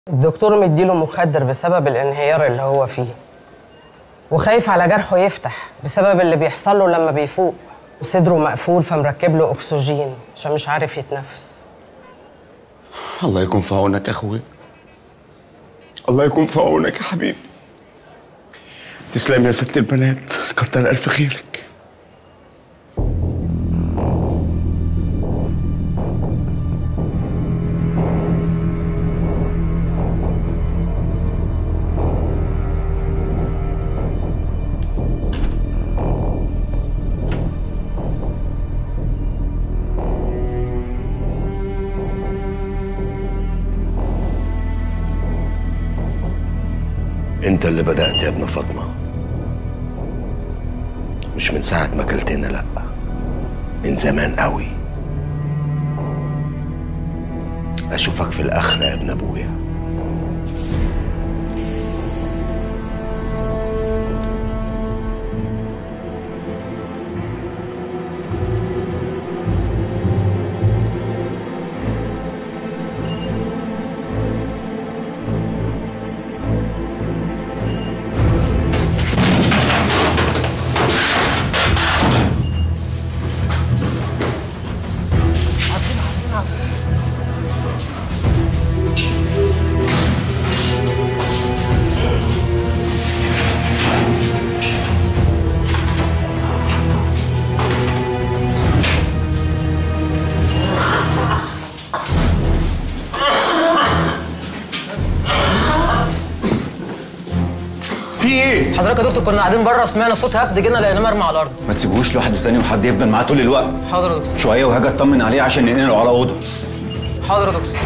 الدكتور مديله مخدر بسبب الانهيار اللي هو فيه وخايف على جرحه يفتح بسبب اللي بيحصل له لما بيفوق وصدره مقفول فمركب له اكسجين عشان مش عارف يتنفس الله يكون في عونك يا اخويا الله يكون في عونك يا حبيبي تسلم يا ست البنات كتر الف خيرك انت اللي بدأت يا ابن فاطمة مش من ساعة ما كلتنا لأ من زمان قوي أشوفك في الآخرة يا ابن أبويا في ايه؟ حضرتك يا دكتور كنا قاعدين بره سمعنا صوت هبد جينا لقيناه مرمى على الارض ما تسيبوش لوحده تاني وحد يفضل معاه طول الوقت حاضر يا دكتور شويه وهاجي اطمن عليه عشان ننقله على اوضه حاضر يا دكتور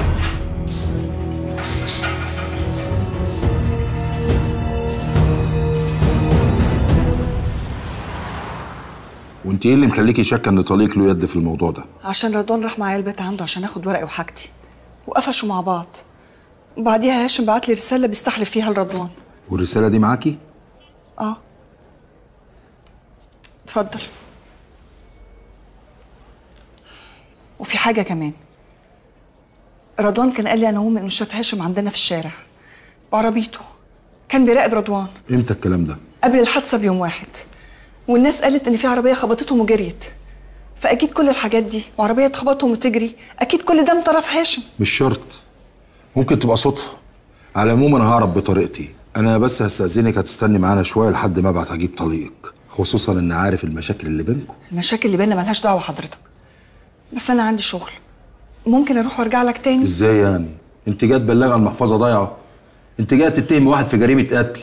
وانت ايه اللي مخليكي شاكه ان طليق له يد في الموضوع ده عشان رضوان راح معايا البيت عنده عشان اخد ورقي وحاجتي وقفشوا مع بعض وبعديها هاشم بعت لي رساله بيستحلف فيها لرضوان والرساله دي معاكي اه اتفضل وفي حاجه كمان رضوان كان قال لي انا وامي انه شاف هاشم عندنا في الشارع بعربيته كان بيراقب رضوان امتى الكلام ده قبل الحادثه بيوم واحد والناس قالت ان في عربيه خبطتهم وجريت فاكيد كل الحاجات دي وعربيه تخبطهم وتجري اكيد كل ده من طرف هاشم مش شرط ممكن تبقى صدفه على العموم انا هعرف بطريقتي انا بس هستاذنك هتستني معانا شويه لحد ما ابعت اجيب طليقك خصوصا ان عارف المشاكل اللي بينكم المشاكل اللي بينا ملهاش دعوه حضرتك بس انا عندي شغل ممكن اروح وارجع لك تاني ازاي يعني انت جايه تبلغ عن محفظه ضايعه انت جايه تتهم واحد في جريمه قتل